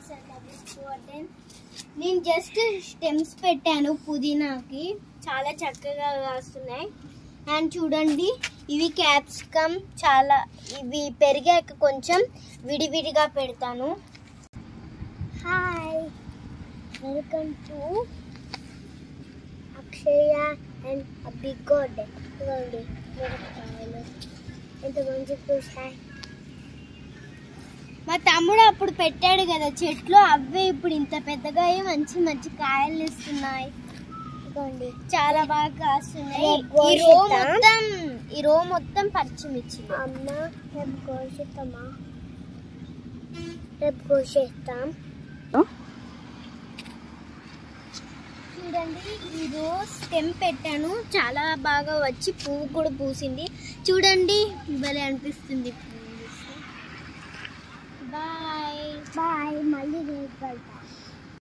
నేను just stems పెట్టాను పుదీనాకి చాలా చక్కగా కాస్తున్నాయి అండ్ చూడండి ఇవి క్యాప్సికమ్ చాలా ఇవి పెరిగాక కొంచెం విడివిడిగా పెడతాను hi welcome to Akshaya and బిగ్గోడ్ ఇవ్వండి మిరపకాయలు ఎంత మంచి పూసాయి మా తమ్ముడు అప్పుడు పెట్టాడు కదా చెట్లు అవే ఇప్పుడు ఇంత పెద్దగా అయ్యి మంచి మంచి కాయలు ఇస్తున్నాయి ఇదిగోండి చాలా బాగా కాస్తున్నాయి ఈ రో మొత్తం ఈ రో మొత్తం పచ్చిమిర్చి అమ్మ రేపు కోసేస్తామా రేపు కోసేస్తాం చూడండి ఈ రోజ్ స్టెమ్ పెట్టాను చాలా బాగా వచ్చి పువ్వు కూడా పూసింది చూడండి భలే అనిపిస్తుంది బాయ్ బాయ్ మళ్ళీ రేపు